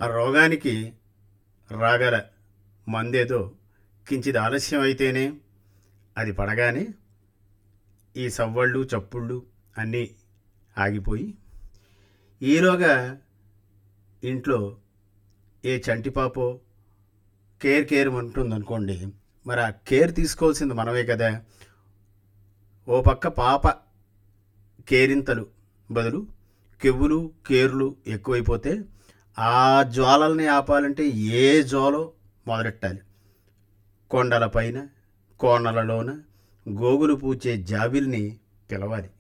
ఆ రోగానికి రాగల మందేదో కించిది ఆలస్యం అయితేనే అది పడగానే ఈ సవ్వళ్ళు చప్పుళ్ళు అన్నీ ఆగిపోయి ఈలోగా ఇంట్లో ఏ చంటిపాపో కేర్ కేర్ ఉంటుందనుకోండి మరి ఆ కేర్ తీసుకోవాల్సింది మనమే కదా ఓ పక్క పాప కేరింతలు బదులు కెవ్వులు కేర్లు ఎక్కువైపోతే ఆ జ్వాలల్ని ఆపాలంటే ఏ జ్వాలో మొదలెట్టాలి కొండల పైన కోనలలోన గోగులు పూచే జాబిల్ని పిలవాలి